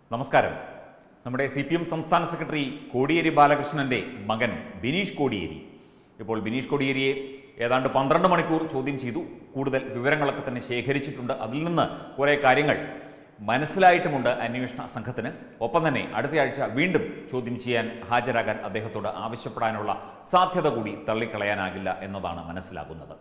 നമസ്കാരം നമ്മുടെ C P M സംസ്ഥാന സെക്രട്ടറി കോടിയേരി ബാലകൃഷ്ണന്റെ മകൻ ബിനീഷ് കോടിയേരി ഇപ്പോൾ ബിനീഷ് കോടിയേരിയെ ഏതാണ്ട് പന്ത്രണ്ട് മണിക്കൂർ ചോദ്യം ചെയ്തു കൂടുതൽ വിവരങ്ങളൊക്കെ തന്നെ ശേഖരിച്ചിട്ടുണ്ട് അതിൽ നിന്ന് കുറേ കാര്യങ്ങൾ മനസ്സിലായിട്ടുമുണ്ട് അന്വേഷണ സംഘത്തിന് ഒപ്പം തന്നെ അടുത്തയാഴ്ച വീണ്ടും ചോദ്യം ചെയ്യാൻ ഹാജരാകാൻ അദ്ദേഹത്തോട് ആവശ്യപ്പെടാനുള്ള സാധ്യത കൂടി തള്ളിക്കളയാനാകില്ല എന്നതാണ് മനസ്സിലാകുന്നത്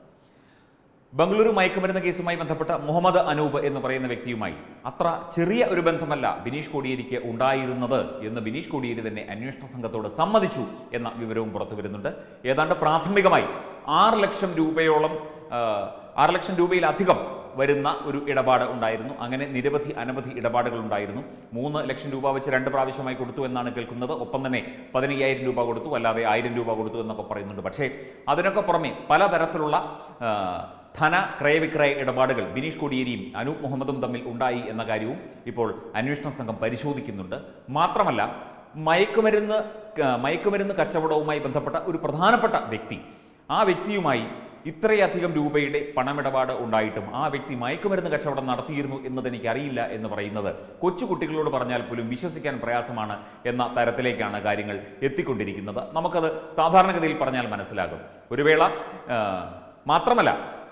ബംഗളൂരു മയക്കുമരുന്ന് കേസുമായി ബന്ധപ്പെട്ട മുഹമ്മദ് അനൂപ് എന്ന് പറയുന്ന വ്യക്തിയുമായി അത്ര ചെറിയ ഒരു ബന്ധമല്ല ബിനീഷ് കോടിയേരിക്ക് ഉണ്ടായിരുന്നത് എന്ന് ബിനീഷ് കോടിയേരി തന്നെ അന്വേഷണ സംഘത്തോട് സമ്മതിച്ചു എന്ന വിവരവും പുറത്തു വരുന്നുണ്ട് ഏതാണ്ട് പ്രാഥമികമായി ആറ് ലക്ഷം രൂപയോളം ആ, ആറ് ലക്ഷം രൂപയിലധികം വരുന്ന ഒരു ഇടപാട് ഉണ്ടായിരുന്നു അങ്ങനെ നിരവധി അനവധി ഇടപാടുകൾ ഉണ്ടായിരുന്നു മൂന്ന് ലക്ഷം രൂപ വെച്ച് രണ്ട് പ്രാവശ്യമായി കൊടുത്തു എന്നാണ് കേൾക്കുന്നത് ഒപ്പം തന്നെ പതിനയ്യായിരം രൂപ കൊടുത്തു അല്ലാതെ ആയിരം രൂപ കൊടുത്തു എന്നൊക്കെ പറയുന്നുണ്ട് പക്ഷേ അതിനൊക്കെ പുറമെ പലതരത്തിലുള്ള ആ, ധന ക്രയവിക്രയ ഇടപാടുകൾ ബിനീഷ് കോടിയേരിയും അനൂപ് മുഹമ്മദും തമ്മിൽ ഉണ്ടായി എന്ന കാര്യവും ഇപ്പോൾ അന്വേഷണ സംഘം പരിശോധിക്കുന്നുണ്ട് മാത്രമല്ല മയക്കുമരുന്ന് ക- മയക്കുമരുന്ന് കച്ചവടവുമായി ബന്ധപ്പെട്ട ഒരു പ്രധാനപ്പെട്ട വ്യക്തി ആ വ്യക്തിയുമായി ഇത്രയധികം രൂപയുടെ പണമിടപാട് ഉണ്ടായിട്ടും ആ വ്യക്തി മയക്കുമരുന്ന് കച്ചവടം നടത്തിയിരുന്നു എന്നത് എനിക്കറിയില്ല എന്ന് പറയുന്നത് കൊച്ചുകുട്ടികളോട് പറഞ്ഞാൽ പോലും വിശ്വസിക്കാൻ പ്രയാസമാണ് എന്ന തരത്തിലേക്കാണ് കാര്യങ്ങൾ എത്തിക്കൊണ്ടിരിക്കുന്നത് നമുക്കത് സാധാരണഗതിയിൽ പറഞ്ഞാൽ മനസ്സിലാകും ഒരു വേള ആ, മാത്രമല്ല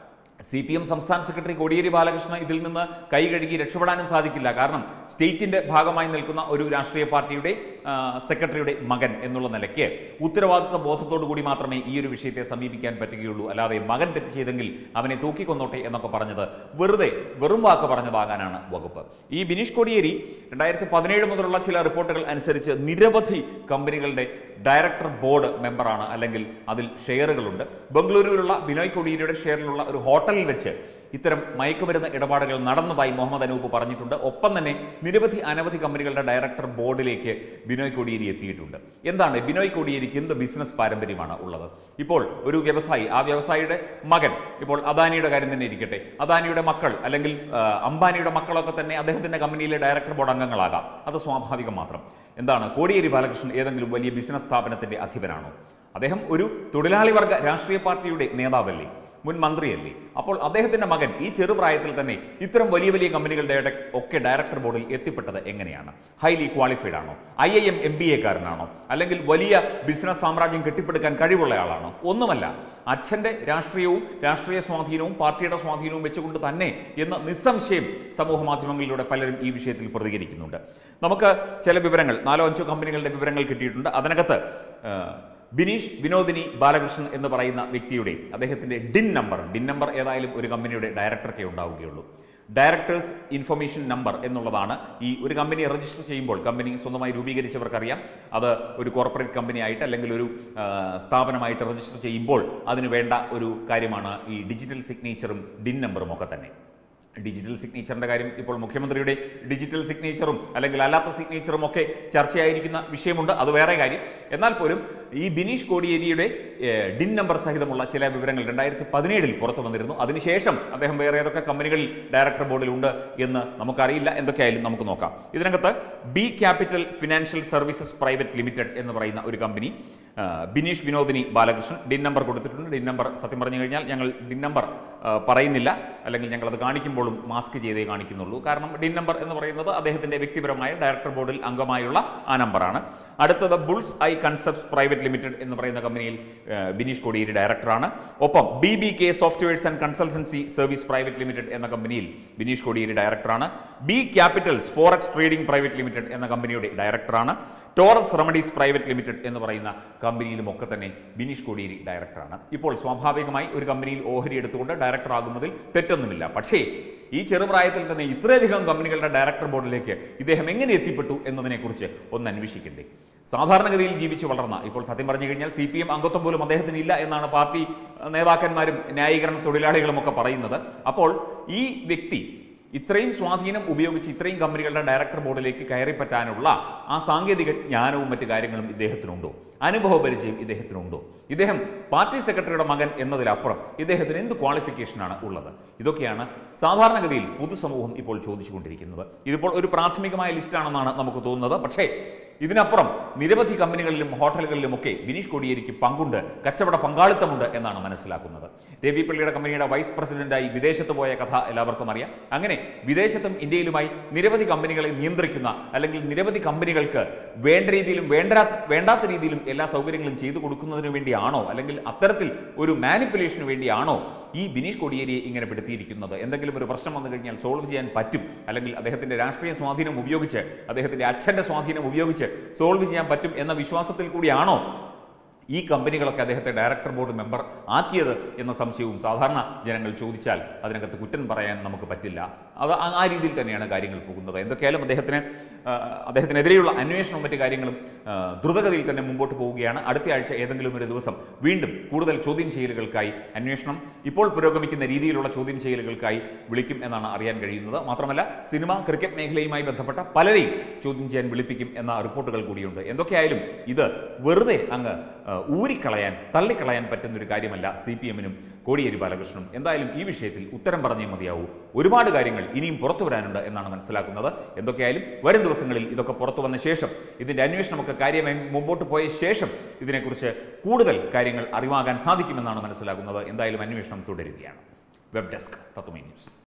സി പി എം സംസ്ഥാന സെക്രട്ടറി കോടിയേരി ബാലകൃഷ്ണൻ ഇതിൽ നിന്ന് കൈ കഴുകി രക്ഷപ്പെടാനും സാധിക്കില്ല കാരണം സ്റ്റേറ്റിന്റെ ഭാഗമായി നിൽക്കുന്ന ഒരു രാഷ്ട്രീയ പാർട്ടിയുടെ ആ, സെക്രട്ടറിയുടെ മകൻ എന്നുള്ള നിലയ്ക്ക് ഉത്തരവാദിത്വ ബോധത്തോടു കൂടി മാത്രമേ ഈ ഒരു വിഷയത്തെ സമീപിക്കാൻ പറ്റുകയുള്ളൂ അല്ലാതെ മകൻ തെറ്റ് ചെയ്തെങ്കിൽ അവനെ തൂക്കിക്കൊന്നോട്ടെ എന്നൊക്കെ പറഞ്ഞത് വെറുതെ വെറും വാക്ക് പറഞ്ഞതാകാനാണ് വകുപ്പ് ഈ ബിനീഷ് കോടിയേരി രണ്ടായിരത്തി പതിനേഴ് മുതലുള്ള ചില റിപ്പോർട്ടുകൾ അനുസരിച്ച് നിരവധി കമ്പനികളുടെ ഡയറക്ടർ ബോർഡ് മെമ്പറാണ് അല്ലെങ്കിൽ അതിൽ ഷെയറുകളുണ്ട് ബംഗളൂരുവിലുള്ള ബിനോയ് കോടിയേരിയുടെ ഷെയറിലുള്ള ഒരു ഹോട്ടലിൽ വെച്ച് ഇത്തരം മയക്കുമരുന്ന് ഇടപാടുകൾ നടന്നതായി മുഹമ്മദ് അനൂപ് പറഞ്ഞിട്ടുണ്ട് ഒപ്പം തന്നെ നിരവധി അനവധി കമ്പനികളുടെ ഡയറക്ടർ ബോർഡിലേക്ക് ബിനോയ് കോടിയേരി എത്തിയിട്ടുണ്ട് എന്താണ് ബിനോയ് കോടിയേരിക്ക് എന്ത് ബിസിനസ് പാരമ്പര്യമാണ് ഉള്ളത് ഇപ്പോൾ ഒരു വ്യവസായി ആ വ്യവസായിയുടെ മകൻ ഇപ്പോൾ അദാനിയുടെ കാര്യം തന്നെ ഇരിക്കട്ടെ അദാനിയുടെ മക്കൾ അല്ലെങ്കിൽ ആ, അംബാനിയുടെ മക്കളൊക്കെ തന്നെ അദ്ദേഹത്തിന്റെ കമ്പനിയിലെ ഡയറക്ടർ ബോർഡ് അംഗങ്ങളാകാം അത് സ്വാഭാവികം മാത്രം എന്താണ് കോടിയേരി ബാലകൃഷ്ണൻ ഏതെങ്കിലും വലിയ ബിസിനസ് സ്ഥാപനത്തിന്റെ അധിപനാണോ അദ്ദേഹം ഒരു തൊഴിലാളി വർഗ രാഷ്ട്രീയ പാർട്ടിയുടെ നേതാവല്ലേ മുൻ മന്ത്രിയല്ലേ അപ്പോൾ അദ്ദേഹത്തിന്റെ മകൻ ഈ ചെറുപ്രായത്തിൽ തന്നെ ഇത്തരം വലിയ വലിയ കമ്പനികളുടെ ഇട- ഒക്കെ ഡയറക്ടർ ബോർഡിൽ എത്തിപ്പെട്ടത് എങ്ങനെയാണ് ഹൈലി ക്വാളിഫൈഡ് ആണോ I I M M B എക്കാരനാണോ അല്ലെങ്കിൽ വലിയ ബിസിനസ് സാമ്രാജ്യം കെട്ടിപ്പടുക്കാൻ കഴിവുള്ള ആളാണോ ഒന്നുമല്ല അച്ഛന്റെ രാഷ്ട്രീയവും രാഷ്ട്രീയ സ്വാധീനവും പാർട്ടിയുടെ സ്വാധീനവും വെച്ചുകൊണ്ട് തന്നെ എന്ന് നിസ്സംശയം സമൂഹ മാധ്യമങ്ങളിലൂടെ പലരും ഈ വിഷയത്തിൽ പ്രതികരിക്കുന്നുണ്ട് നമുക്ക് ചില വിവരങ്ങൾ നാലോ അഞ്ചോ കമ്പനികളുടെ വിവരങ്ങൾ കിട്ടിയിട്ടുണ്ട് അതിനകത്ത് ആ, ബിനീഷ് വിനോദിനി ബാലകൃഷ്ണൻ എന്ന് പറയുന്ന വ്യക്തിയുടെ അദ്ദേഹത്തിന്റെ ഡിൻ നമ്പർ ഡിൻ നമ്പർ ഏതായാലും ഒരു കമ്പനിയുടെ ഡയറക്ടർക്കേ ഉണ്ടാവുകയുള്ളൂ ഡയറക്ടേഴ്സ് ഇൻഫർമേഷൻ നമ്പർ എന്നുള്ളതാണ് ഈ ഒരു കമ്പനി രജിസ്റ്റർ ചെയ്യുമ്പോൾ കമ്പനി സ്വന്തമായി രൂപീകരിച്ചവർക്കറിയാം അത് ഒരു കോർപ്പറേറ്റ് കമ്പനി ആയിട്ട് അല്ലെങ്കിൽ ഒരു ആ, സ്ഥാപനമായിട്ട് രജിസ്റ്റർ ചെയ്യുമ്പോൾ അതിന് വേണ്ട ഒരു കാര്യമാണ് ഈ ഡിജിറ്റൽ സിഗ്നേച്ചറും ഡിൻ നമ്പറും ഒക്കെ തന്നെ ഡിജിറ്റൽ സിഗ്നേച്ചറിന്റെ കാര്യം ഇപ്പോൾ മുഖ്യമന്ത്രിയുടെ ഡിജിറ്റൽ സിഗ്നേച്ചറും അല്ലെങ്കിൽ അല്ലാത്ത സിഗ്നേച്ചറും ഒക്കെ ചർച്ചയായിരിക്കുന്ന വിഷയമുണ്ട് അത് വേറെ കാര്യം എന്നാൽ പോലും ഈ ബിനീഷ് കോടിയേരിയുടെ ഏഹ്, ഡിൻ നമ്പർ സഹിതമുള്ള ചില വിവരങ്ങൾ രണ്ടായിരത്തി പതിനേഴിൽ പുറത്തു വന്നിരുന്നു അതിനുശേഷം അദ്ദേഹം വേറെ ഏതൊക്കെ കമ്പനികളിൽ ഡയറക്ടർ ബോർഡിൽ ഉണ്ട് എന്ന് നമുക്കറിയില്ല എന്തൊക്കെയായാലും നമുക്ക് നോക്കാം ഇതിനകത്ത് B capital financial services private limited എന്ന് പറയുന്ന ഒരു കമ്പനി ആ, ബിനീഷ് വിനോദിനി ബാലകൃഷ്ണൻ ഡിൻ നമ്പർ കൊടുത്തിട്ടുണ്ട് ഡിൻ നമ്പർ സത്യം പറഞ്ഞു കഴിഞ്ഞാൽ ഞങ്ങൾ ഡിൻ നമ്പർ ആ, പറയുന്നില്ല അല്ലെങ്കിൽ ഞങ്ങൾ അത് കാണിക്കുമ്പോഴും മാസ്ക് ചെയ്തേ കാണിക്കുന്നുള്ളൂ കാരണം ഡിൻ നമ്പർ എന്ന് പറയുന്നത് അദ്ദേഹത്തിന്റെ വ്യക്തിപരമായ ഡയറക്ടർ ബോർഡിൽ അംഗമായുള്ള ആ നമ്പറാണ് അടുത്തത് bulls eye concepts private limited എന്ന് പറയുന്ന കമ്പനിയിൽ ആ, ബിനീഷ് കോടിയേരി ഡയറക്ടറാണ് ഒപ്പം B B K softwares and consultancy service private limited എന്ന കമ്പനിയിൽ ബിനീഷ് കോടിയേരി ഡയറക്ടറാണ് B capitals forex trading private limited എന്ന കമ്പനിയുടെ ഡയറക്ടറാണ് ടോറസ് റെമഡീസ് പ്രൈവറ്റ് ലിമിറ്റഡ് എന്ന് പറയുന്ന കമ്പനിയിലും ഒക്കെ തന്നെ ബിനീഷ് കോടിയേരി ഡയറക്ടറാണ് ഇപ്പോൾ സ്വാഭാവികമായി ഒരു കമ്പനിയിൽ ഓഹരി എടുത്തുകൊണ്ട് ഡയറക്ടർ ആകുന്നതിൽ തെറ്റൊന്നുമില്ല പക്ഷേ ഈ ചെറുപ്രായത്തിൽ തന്നെ ഇത്രയധികം കമ്പനികളുടെ ഡയറക്ടർ ബോർഡിലേക്ക് ഇദ്ദേഹം എങ്ങനെ എത്തിപ്പെട്ടു എന്നതിനെക്കുറിച്ച് ഒന്ന് അന്വേഷിക്കണ്ടേ സാധാരണഗതിയിൽ ജീവിച്ചു വളർന്ന ഇപ്പോൾ സത്യം പറഞ്ഞു കഴിഞ്ഞാൽ സി പി എം അംഗത്വം പോലും അദ്ദേഹത്തിന് ഇല്ല എന്നാണ് പാർട്ടി അഹ്, നേതാക്കന്മാരും ന്യായീകരണ തൊഴിലാളികളും ഒക്കെ പറയുന്നത് അപ്പോൾ ഈ വ്യക്തി ഇത്രയും സ്വാധീനം ഉപയോഗിച്ച് ഇത്രയും കമ്പനികളുടെ ഡയറക്ടർ ബോർഡിലേക്ക് കയറിപ്പറ്റാനുള്ള ആ സാങ്കേതിക ജ്ഞാനവും മറ്റു കാര്യങ്ങളും ഇദ്ദേഹത്തിനുണ്ടോ അനുഭവ പരിചയം ഇദ്ദേഹത്തിനുണ്ടോ ഇദ്ദേഹം പാർട്ടി സെക്രട്ടറിയുടെ മകൻ എന്നതിലപ്പുറം ഇദ്ദേഹത്തിന് എന്ത് ക്വാളിഫിക്കേഷനാണ് ഉള്ളത് ഇതൊക്കെയാണ് സാധാരണഗതിയിൽ പൊതുസമൂഹം ഇപ്പോൾ ചോദിച്ചുകൊണ്ടിരിക്കുന്നത് ഇതിപ്പോൾ ഒരു പ്രാഥമികമായ ലിസ്റ്റാണെന്നാണ് നമുക്ക് തോന്നുന്നത് പക്ഷേ ഇതിനപ്പുറം നിരവധി കമ്പനികളിലും ഹോട്ടലുകളിലുമൊക്കെ ബിനീഷ് കോടിയേരിക്ക് പങ്കുണ്ട് കച്ചവട പങ്കാളിത്തമുണ്ട് എന്നാണ് മനസ്സിലാക്കുന്നത് രവി പിള്ളയുടെ കമ്പനിയുടെ വൈസ് പ്രസിഡന്റായി വിദേശത്ത് പോയ കഥ എല്ലാവർക്കും അറിയാം അങ്ങനെ വിദേശത്തും ഇന്ത്യയിലുമായി നിരവധി കമ്പനികളെ നിയന്ത്രിക്കുന്ന അല്ലെങ്കിൽ നിരവധി കമ്പനികൾക്ക് വേണ്ട രീതിയിലും വേണ്ട വേണ്ടാത്ത രീതിയിലും എല്ലാ സൗകര്യങ്ങളും ചെയ്തു കൊടുക്കുന്നതിന് വേണ്ടിയാണോ അല്ലെങ്കിൽ അത്തരത്തിൽ ഒരു മാനിപ്പുലേഷന് വേണ്ടിയാണോ ഈ ബിനീഷ് കോടിയേരിയെ ഇങ്ങനെ പെടുത്തിയിരിക്കുന്നത് എന്തെങ്കിലും ഒരു പ്രശ്നം വന്നു കഴിഞ്ഞാൽ സോൾവ് ചെയ്യാൻ പറ്റും അല്ലെങ്കിൽ അദ്ദേഹത്തിന്റെ രാഷ്ട്രീയ സ്വാധീനം ഉപയോഗിച്ച് അദ്ദേഹത്തിന്റെ അച്ഛന്റെ സ്വാധീനം ഉപയോഗിച്ച് സോൾവ് ചെയ്യാൻ പറ്റും എന്ന വിശ്വാസത്തിൽ കൂടിയാണോ ഈ കമ്പനികളൊക്കെ അദ്ദേഹത്തെ ഡയറക്ടർ ബോർഡ് മെമ്പർ ആക്കിയത് എന്ന സംശയവും സാധാരണ ജനങ്ങൾ ചോദിച്ചാൽ അതിനകത്ത് കുറ്റം പറയാൻ നമുക്ക് പറ്റില്ല അത് ആ- ആ രീതിയിൽ തന്നെയാണ് കാര്യങ്ങൾ പോകുന്നത് എന്തൊക്കെയായാലും അദ്ദേഹത്തിന് ആ, അദ്ദേഹത്തിനെതിരെയുള്ള അന്വേഷണവും മറ്റു കാര്യങ്ങളും ആ, ദ്രുതഗതിയിൽ തന്നെ മുമ്പോട്ട് പോവുകയാണ് അടുത്ത ആഴ്ച ഏതെങ്കിലും ഒരു ദിവസം വീണ്ടും കൂടുതൽ ചോദ്യം ചെയ്യലുകൾക്കായി അന്വേഷണം ഇപ്പോൾ പുരോഗമിക്കുന്ന രീതിയിലുള്ള ചോദ്യം ചെയ്യലുകൾക്കായി വിളിക്കും എന്നാണ് അറിയാൻ കഴിയുന്നത് മാത്രമല്ല സിനിമ ക്രിക്കറ്റ് മേഖലയുമായി ബന്ധപ്പെട്ട പലരെയും ചോദ്യം ചെയ്യാൻ വിളിപ്പിക്കും എന്ന റിപ്പോർട്ടുകൾ കൂടിയുണ്ട് എന്തൊക്കെയായാലും ഇത് വെറുതെ അങ്ങ് ആ, ഊരിക്കളയാൻ തള്ളിക്കളയാൻ പറ്റുന്ന ഒരു കാര്യമല്ല സി പി എമ്മിനും കോടിയേരി ബാലകൃഷ്ണനും എന്തായാലും ഈ വിഷയത്തിൽ ഉത്തരം പറഞ്ഞേ മതിയാവൂ ഒരുപാട് കാര്യങ്ങൾ ഇനിയും പുറത്തു വരാനുണ്ട് എന്നാണ് മനസ്സിലാക്കുന്നത് എന്തൊക്കെയായാലും വരും ദിവസങ്ങളിൽ ഇതൊക്കെ പുറത്തു വന്ന ശേഷം ഇതിന്റെ അന്വേഷണമൊക്കെ കാര്യമായി മുമ്പോട്ട് പോയ ശേഷം ഇതിനെക്കുറിച്ച് കൂടുതൽ കാര്യങ്ങൾ അറിവാകാൻ സാധിക്കുമെന്നാണ് മനസ്സിലാക്കുന്നത് എന്തായാലും അന്വേഷണം തുടരുകയാണ് വെബ് ഡെസ്ക് തത്വമേ ന്യൂസ്